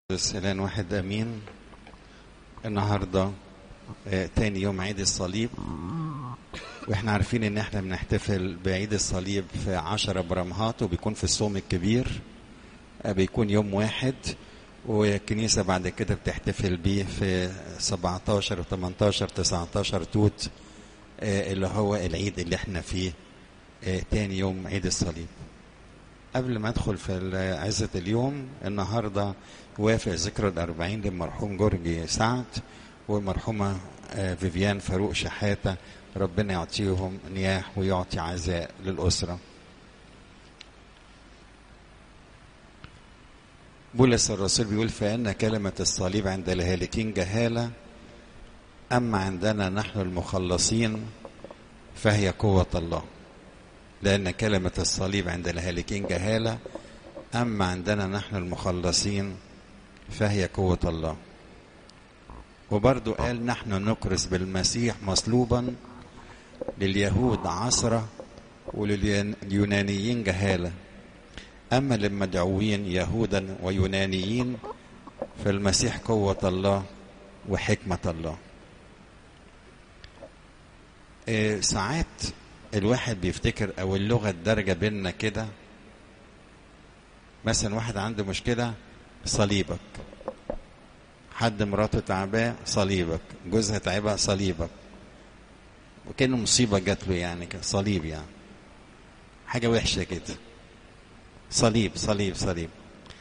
السلام واحد امين النهارده آه، تاني يوم عيد الصليب واحنا عارفين ان احنا بنحتفل بعيد الصليب في عشرة برمهات وبيكون في الصوم الكبير آه، بيكون يوم واحد والكنيسة بعد كده بتحتفل بيه في 17 و 18 19 توت آه، اللي هو العيد اللي احنا فيه آه، تاني يوم عيد الصليب قبل ما ادخل في عزة اليوم النهارده وافق ذكرى الأربعين للمرحوم جورجي سعد والمرحومة آه، فيفيان فاروق شحاتة ربنا يعطيهم نياح ويعطي عزاء للأسرة بولس الرسول بيقول فإن كلمة الصليب عند الهالكين جهالة أما عندنا نحن المخلصين فهي قوة الله لأن كلمة الصليب عند الهالكين جهالة أما عندنا نحن المخلصين فهي قوة الله وبرضو قال نحن نكرس بالمسيح مصلوبا لليهود عصرة ولليونانيين جهالة أما للمدعوين يهودا ويونانيين فالمسيح قوة الله وحكمة الله إيه ساعات الواحد بيفتكر او اللغه الدارجه بيننا كده مثلا واحد عنده مشكله صليبك حد مراته تعباه صليبك جوزها تعبها صليبك وكأنه مصيبة جات له يعني كده صليب يعني حاجة وحشة كده صليب صليب صليب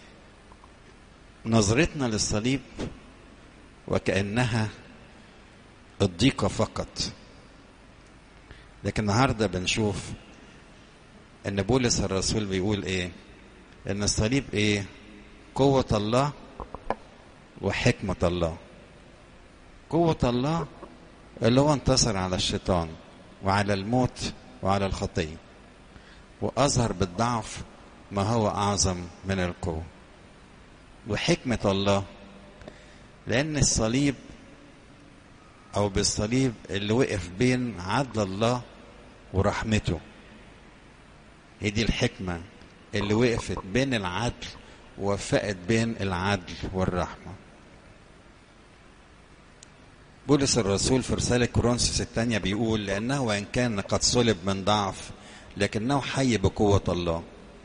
نظرتنا للصليب وكأنها الضيقة فقط لكن النهارده بنشوف ان بولس الرسول بيقول ايه ان الصليب ايه قوة الله وحكمة الله قوة الله اللي هو انتصر على الشيطان وعلى الموت وعلى الخطية وأظهر بالضعف ما هو أعظم من القوة وحكمة الله لأن الصليب او بالصليب اللي وقف بين عدل الله ورحمته هي دي الحكمه اللي وقفت بين العدل ووفقت بين العدل والرحمه بولس الرسول في رسالة كورنثوس الثانية بيقول لأنه وإن كان قد صلب من ضعف لكنه حي بقوة الله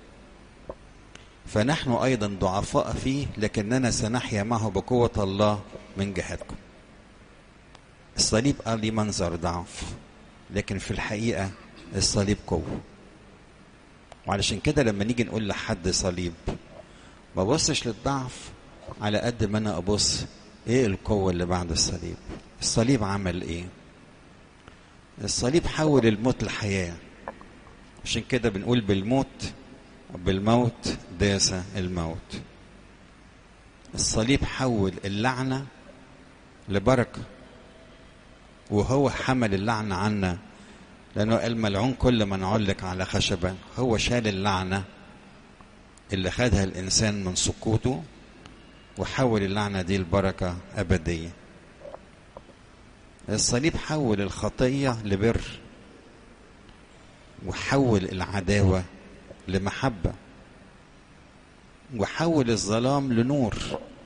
فنحن أيضا ضعفاء فيه لكننا سنحيا معه بقوة الله من جهتكم الصليب قال لي منظر ضعف لكن في الحقيقة الصليب قوة وعلشان كده لما نيجي نقول لحد صليب ما ببصش للضعف على قد ما انا ابص ايه القوة اللي بعد الصليب الصليب عمل ايه الصليب حول الموت لحياة عشان كده بنقول بالموت بالموت داس الموت الصليب حول اللعنة لبركة وهو حمل اللعنة عنا لأنه قال ملعون كل من علق على خشبة هو شال اللعنة اللي خدها الإنسان من سقوطه وحول اللعنة دي لبركة أبدية الصليب حول الخطية لبر وحول العداوة لمحبة وحول الظلام لنور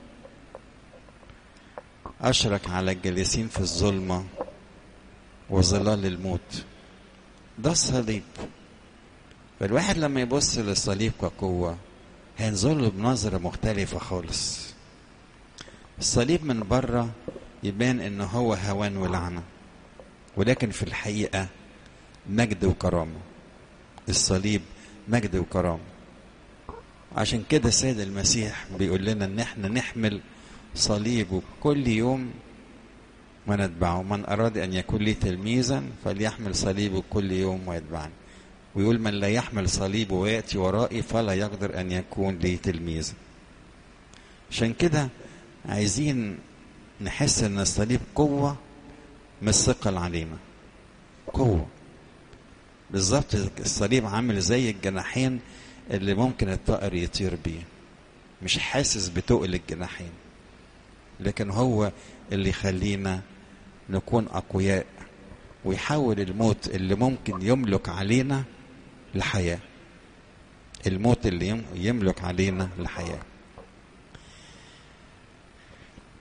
أشرك على الجالسين في الظلمة وظلال الموت ده الصليب فالواحد لما يبص للصليب كقوة هينظر له بنظرة مختلفة خالص الصليب من بره يبان ان هو هوان ولعنة ولكن في الحقيقة مجد وكرامة الصليب مجد وكرامة عشان كده السيد المسيح بيقول لنا ان احنا نحمل صليبه كل يوم ونتبعه من أراد أن يكون لي تلميذا فليحمل صليبه كل يوم ويتبعني ويقول من لا يحمل صليبه ويأتي ورائي فلا يقدر أن يكون لي تلميذا عشان كده عايزين نحس ان الصليب قوة مش ثقل علينا قوة بالظبط الصليب عامل زي الجناحين اللي ممكن الطائر يطير بيه مش حاسس بتقل الجناحين لكن هو اللي يخلينا نكون أقوياء ويحول الموت اللي ممكن يملك علينا لحياة الموت اللي يملك علينا لحياة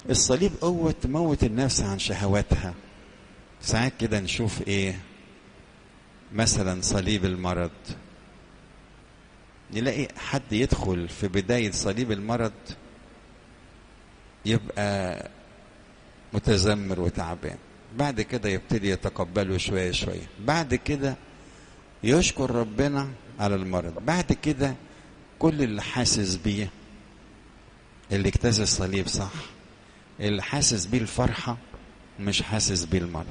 الصليب قوة تموت النفس عن شهواتها ساعات كده نشوف ايه مثلا صليب المرض نلاقي حد يدخل في بداية صليب المرض يبقى متذمر وتعبان بعد كده يبتدي يتقبله شوية شوية بعد كده يشكر ربنا على المرض بعد كده كل اللي حاسس بيه اللي اجتاز الصليب صح اللي حاسس بيه الفرحة مش حاسس بيه المرض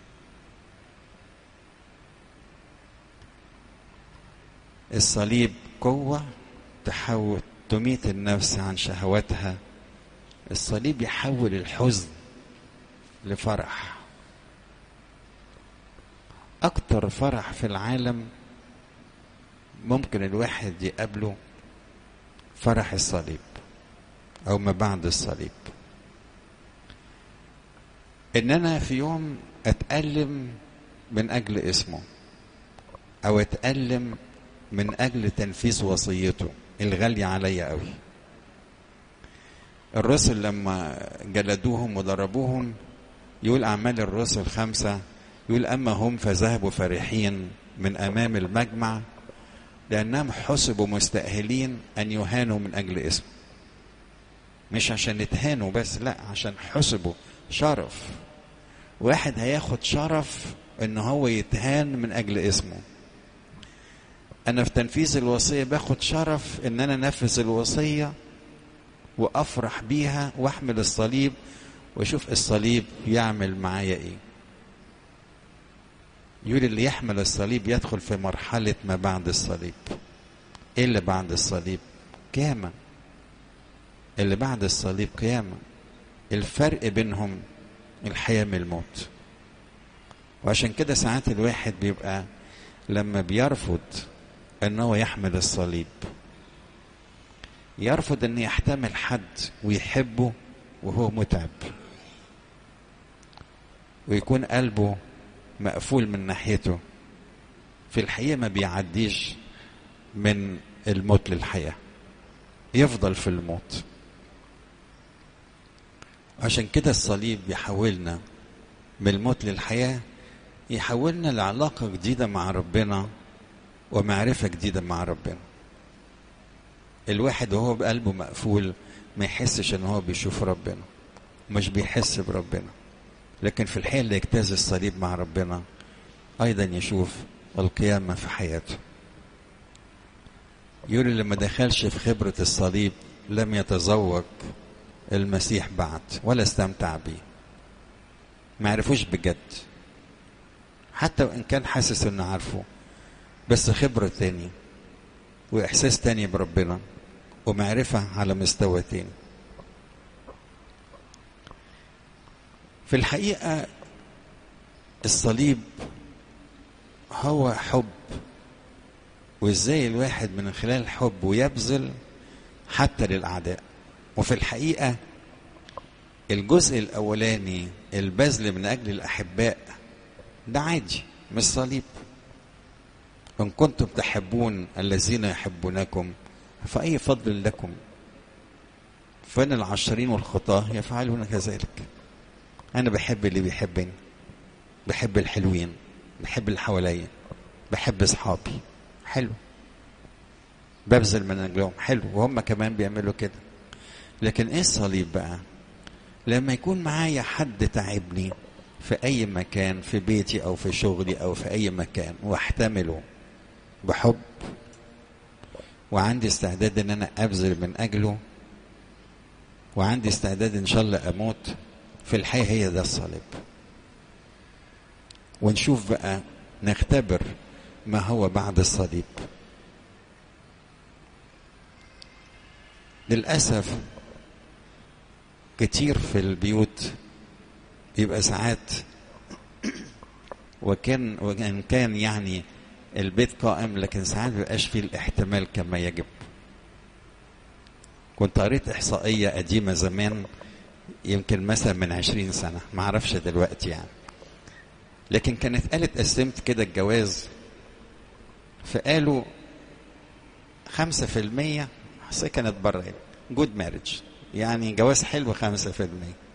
الصليب قوة تحول تميت النفس عن شهواتها الصليب يحول الحزن لفرح أكتر فرح في العالم ممكن الواحد يقابله فرح الصليب أو ما بعد الصليب إن أنا في يوم أتألم من أجل اسمه أو أتألم من أجل تنفيذ وصيته الغالية عليا قوي الرسل لما جلدوهم وضربوهم يقول أعمال الرسل خمسة يقول أما هم فذهبوا فرحين من أمام المجمع لأنهم حسبوا مستأهلين أن يهانوا من أجل اسمه مش عشان يتهانوا بس لا عشان حسبوا شرف واحد هياخد شرف ان هو يتهان من اجل اسمه انا في تنفيذ الوصيه باخد شرف ان انا انفذ الوصيه وافرح بيها واحمل الصليب واشوف الصليب يعمل معايا ايه يقول اللي يحمل الصليب يدخل في مرحله ما بعد الصليب ايه اللي بعد الصليب قيامه اللي بعد الصليب قيامه الفرق بينهم الحياه من الموت وعشان كده ساعات الواحد بيبقى لما بيرفض ان هو يحمل الصليب يرفض ان يحتمل حد ويحبه وهو متعب ويكون قلبه مقفول من ناحيته في الحقيقه ما بيعديش من الموت للحياه يفضل في الموت عشان كده الصليب يحولنا من الموت للحياه يحولنا لعلاقه جديده مع ربنا ومعرفة جديدة مع ربنا الواحد وهو بقلبه مقفول ما يحسش ان هو بيشوف ربنا مش بيحس بربنا لكن في الحين اللي يجتاز الصليب مع ربنا ايضا يشوف القيامة في حياته يقول اللي ما دخلش في خبرة الصليب لم يتذوق المسيح بعد ولا استمتع بيه ما عرفوش بجد حتى وان كان حاسس انه عارفه بس خبرة تاني وإحساس تاني بربنا ومعرفة على مستوى تاني في الحقيقة الصليب هو حب وازاي الواحد من خلال الحب ويبذل حتى للأعداء وفي الحقيقة الجزء الأولاني البذل من أجل الأحباء ده عادي مش صليب إن كنتم تحبون الذين يحبونكم فأي فضل لكم فإن العشرين والخطاة يفعلون كذلك أنا بحب اللي بيحبني بحب الحلوين بحب اللي حواليا بحب أصحابي حلو ببذل من أجلهم حلو وهم كمان بيعملوا كده لكن إيه الصليب بقى لما يكون معايا حد تعبني في أي مكان في بيتي أو في شغلي أو في أي مكان واحتمله بحب وعندي استعداد ان انا ابذل من اجله وعندي استعداد ان شاء الله اموت في الحياه هي ده الصليب ونشوف بقى نختبر ما هو بعد الصليب للاسف كتير في البيوت بيبقى ساعات وكان وان كان يعني البيت قائم لكن ساعات بيبقاش فيه الاحتمال كما يجب كنت قريت احصائيه قديمه زمان يمكن مثلا من عشرين سنه ما اعرفش دلوقتي يعني لكن كانت قالت قسمت كده الجواز فقالوا خمسة في المية كانت بره جود مارج يعني جواز حلو خمسة في المية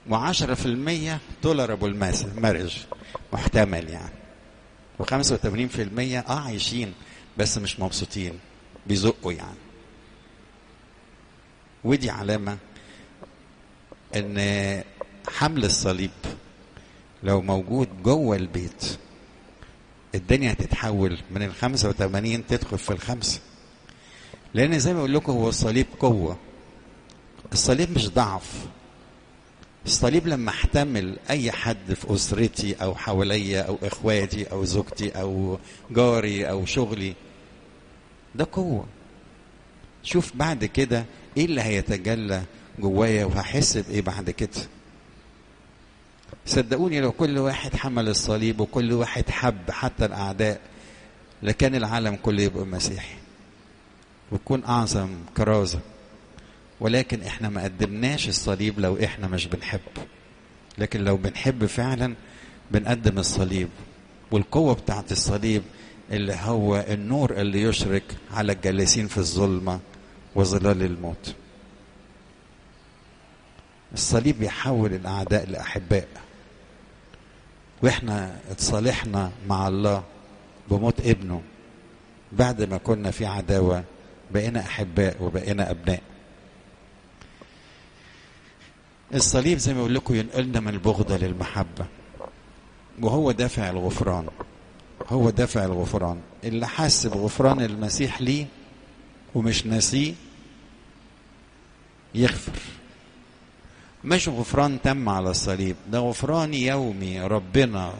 وعشرة في المية تولربل مارج محتمل يعني وخمسة وثمانين في المية اه عايشين بس مش مبسوطين بيزقوا يعني ودي علامة ان حمل الصليب لو موجود جوه البيت الدنيا هتتحول من ال 85 تدخل في الخمسة لأن زي ما بقول لكم هو الصليب قوة الصليب مش ضعف الصليب لما احتمل أي حد في أسرتي أو حواليا أو إخواتي أو زوجتي أو جاري أو شغلي ده قوة شوف بعد كده إيه اللي هيتجلى جوايا وهحس بإيه بعد كده صدقوني لو كل واحد حمل الصليب وكل واحد حب حتى الأعداء لكان العالم كله يبقى مسيحي ويكون أعظم كرازة ولكن احنا ما قدمناش الصليب لو احنا مش بنحب لكن لو بنحب فعلا بنقدم الصليب والقوة بتاعت الصليب اللي هو النور اللي يشرك على الجالسين في الظلمة وظلال الموت الصليب يحول الأعداء لأحباء واحنا اتصالحنا مع الله بموت ابنه بعد ما كنا في عداوة بقينا أحباء وبقينا أبناء الصليب زي ما بقول لكم ينقلنا من البغضة للمحبة وهو دافع الغفران هو دافع الغفران اللي حس بغفران المسيح ليه ومش ناسيه يغفر مش غفران تم على الصليب ده غفران يومي ربنا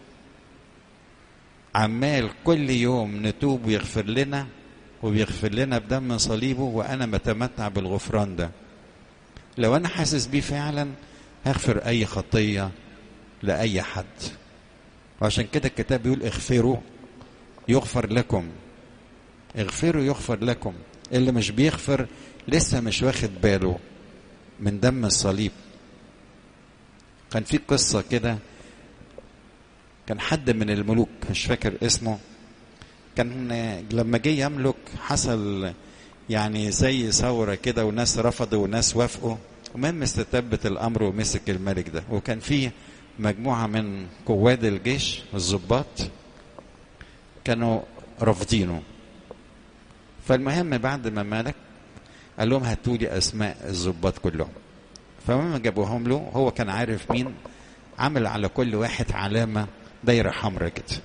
عمال كل يوم نتوب ويغفر لنا وبيغفر لنا بدم صليبه وانا بتمتع بالغفران ده لو انا حاسس بيه فعلا هغفر اي خطيه لاي حد وعشان كده الكتاب بيقول اغفروا يغفر لكم اغفروا يغفر لكم اللي مش بيغفر لسه مش واخد باله من دم الصليب كان في قصة كده كان حد من الملوك مش فاكر اسمه كان لما جه يملك حصل يعني زي ثورة كده وناس رفضوا وناس وافقوا المهم استتبت الأمر ومسك الملك ده وكان في مجموعة من قواد الجيش الضباط كانوا رافضينه فالمهم بعد ما ملك قال لهم هاتوا لي اسماء الضباط كلهم فلما جابوهم له هو كان عارف مين عمل على كل واحد علامه دايره حمراء كده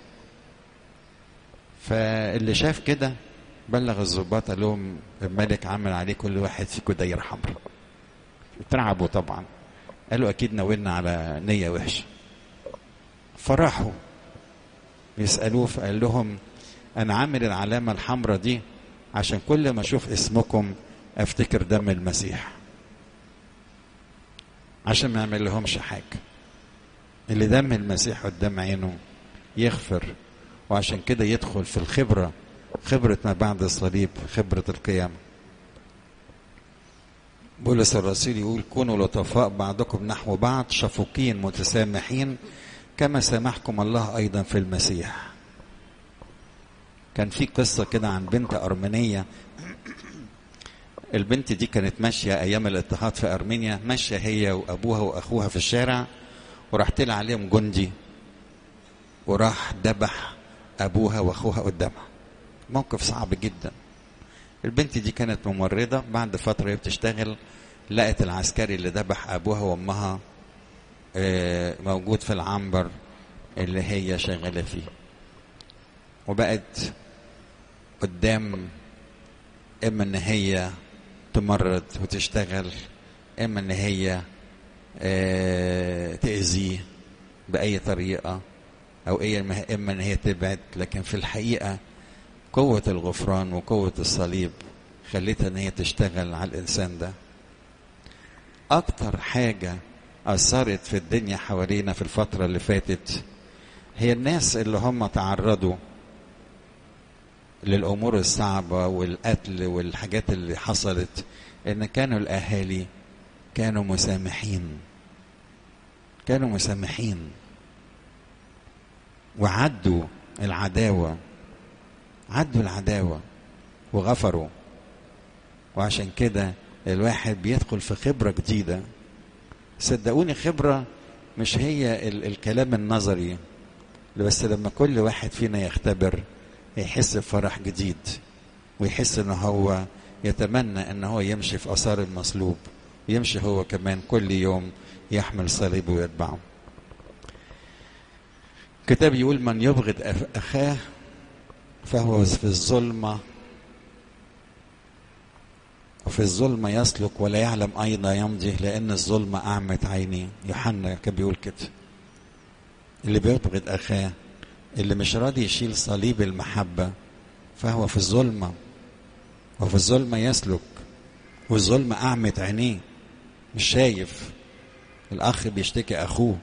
فاللي شاف كده بلغ الضباط قال لهم الملك عمل عليه كل واحد فيكم دايره حمراء اترعبوا طبعا قالوا اكيد ناولنا على نيه وحشه فراحوا يسالوه فقال لهم انا عامل العلامه الحمراء دي عشان كل ما اشوف اسمكم افتكر دم المسيح عشان ما يعمل لهمش حاجه اللي دم المسيح قدام عينه يغفر وعشان كده يدخل في الخبره خبره ما بعد الصليب خبره القيامه بولس الرسول يقول كونوا لطفاء بعضكم نحو بعض شفوقين متسامحين كما سامحكم الله ايضا في المسيح كان في قصه كده عن بنت ارمينيه البنت دي كانت ماشيه ايام الاضطهاد في ارمينيا ماشيه هي وابوها واخوها في الشارع وراح طلع عليهم جندي وراح ذبح ابوها واخوها قدامها موقف صعب جدا البنت دي كانت ممرضة بعد فترة هي بتشتغل لقت العسكري اللي ذبح أبوها وأمها موجود في العنبر اللي هي شغالة فيه وبقت قدام إما إن هي تمرض وتشتغل إما إن هي تأذيه بأي طريقة أو إما إن هي تبعد لكن في الحقيقة قوة الغفران وقوة الصليب خلتها ان هي تشتغل على الانسان ده اكتر حاجة اثرت في الدنيا حوالينا في الفترة اللي فاتت هي الناس اللي هم تعرضوا للامور الصعبة والقتل والحاجات اللي حصلت ان كانوا الاهالي كانوا مسامحين كانوا مسامحين وعدوا العداوه عدوا العداوة وغفروا وعشان كده الواحد بيدخل في خبرة جديدة صدقوني خبرة مش هي ال الكلام النظري بس لما كل واحد فينا يختبر يحس بفرح جديد ويحس ان هو يتمنى ان هو يمشي في اثار المصلوب يمشي هو كمان كل يوم يحمل صليبه ويتبعه الكتاب يقول من يبغض اخاه فهو في الظلمه وفي الظلمة يسلك ولا يعلم أين يمضي لأن الظلمة أعمت عينيه يوحنا كان بيقول كده اللي بيبغض أخاه اللي مش راضي يشيل صليب المحبة فهو في الظلمة وفي الظلمة يسلك والظلمة أعمت عينيه مش شايف الأخ بيشتكي أخوه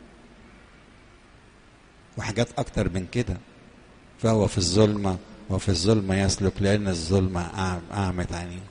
وحاجات أكتر من كده فهو في الظلمة وفي الظلمة يسلك لأن الظلمة أعمت عينيه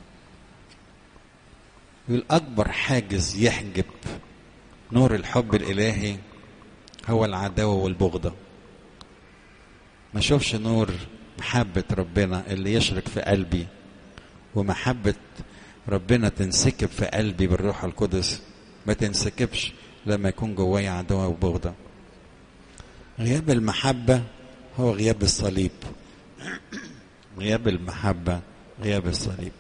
يقول أكبر حاجز يحجب نور الحب الإلهي هو العداوة والبغضة ما اشوفش نور محبة ربنا اللي يشرك في قلبي ومحبة ربنا تنسكب في قلبي بالروح القدس ما تنسكبش لما يكون جوايا عداوة وبغضة غياب المحبة هو غياب الصليب غياب المحبة غياب الصليب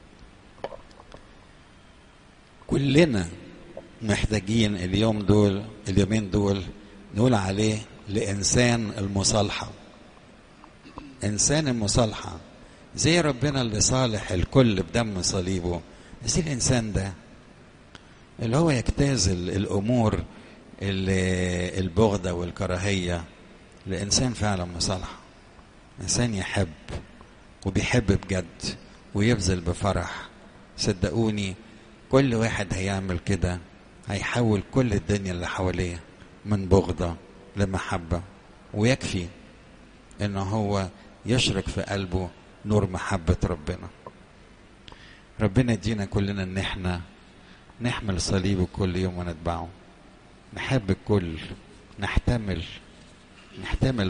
كلنا محتاجين اليوم دول اليومين دول نقول عليه لإنسان المصالحة إنسان المصالحة زي ربنا اللي صالح الكل بدم صليبه زي الإنسان ده اللي هو يجتاز الأمور اللي البغضة والكراهية لإنسان فعلا مصالحة إنسان يحب وبيحب بجد ويبذل بفرح صدقوني كل واحد هيعمل كده هيحول كل الدنيا اللي حواليه من بغضة لمحبة ويكفي ان هو يشرك في قلبه نور محبة ربنا ربنا يدينا كلنا ان احنا نحمل صليبه كل يوم ونتبعه نحب الكل نحتمل نحتمل